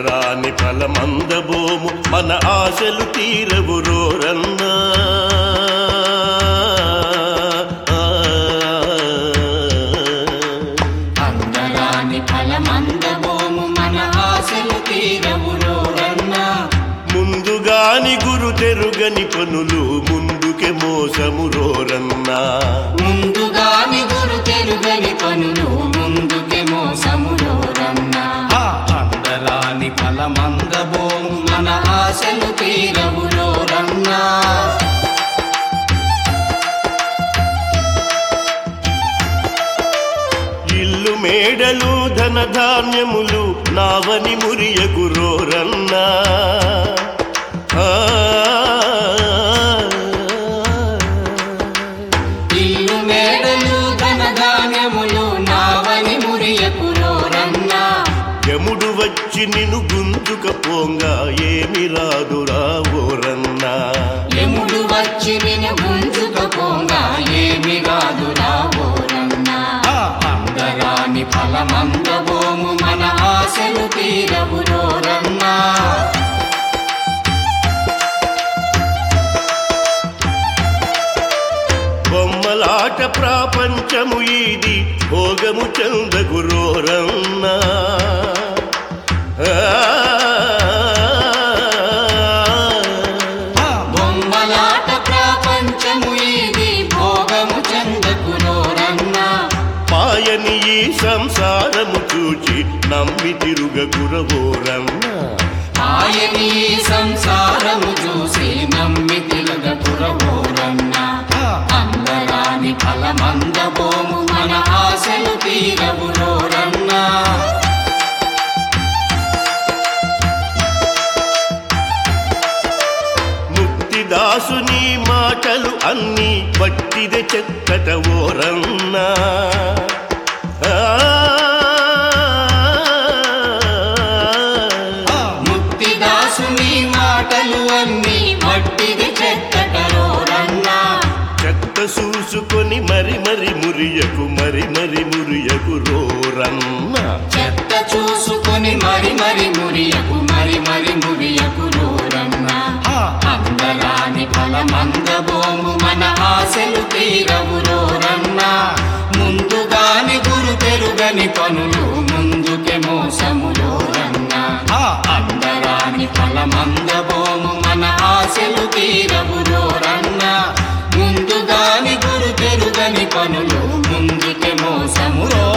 అందరాని ఫలమందబోము మన ఆశలు తీరవు రోరన్నా అందరాని ఫలమందబోము మన ఆశలు తీరవురోరన్నా ముందుగాని గురు తెరుగని పనులు ముందుకే మోసము రోరన్నా ముందుగాని గురు తెరుగని పనులు ముందుకే మోసమురోరన్నా అందరాని ఫలమందబోము మన ఆశలు తీరవురోరన్నా ఇల్లు మేడలు ధనధాన్యములు నావని మురియగు రోరన్నా ఆ. ఇల్లు మేడలు ధనధాన్యములు నావని మురియకురోరన్నా యముడు వచ్చి నిన్ను గుంజుక పోంగా ఏమి రాదురా ఓరన్నా యముడు వచ్చి నిన్ను గుంజుకపోగా ఏమి కాదురా ఓరన్నా అందరాని ఫలమందబోము మన ఆశలు తీరవురోరన్నా బొమ్మలాట ప్రాపంచము ఇది భోగము చందగు రోరన్నా ఆ. బొమ్మలాట ప్రపంచము ఇది భోగము చెందకురోరన్నా పాయని ఈ సంసారము చూచి నమ్మి తిరుగ గురవోరన్నా ఆయని ఈ సంసారము చూసి నమ్మి తిలగకురవోరన్నా అందరాని ఫలమందబోము మన ఆశలు తీరవురోరన్నా ముక్తిదాసుని మాటలు అన్ని పట్టిదే చెత్తట ఓరన్నా ఆ. ముక్తిదాసుని మాటలు అన్ని మట్టిది చెక్కటరోరన్నా చెత్త చూసుకొని మరి మరి మురియకు మరి మరి మురియకు రోరన్నా చెత్త చూసుకొని మరి మరి మురియకు మరి మరి మురియకు రోరన్నా అందరాని ఫలమందబోము మన ఆశలు తీరవురోరన్నా ముందుగాని గురు తెరుగని పనులు ముందుకే మోసములోరన్నా అందరాని ఫలమందబోము మన ఆశలు తీరవురోరన్నా ముందుగాని గురు తెరుగని పనులు ముందుకే మోసములో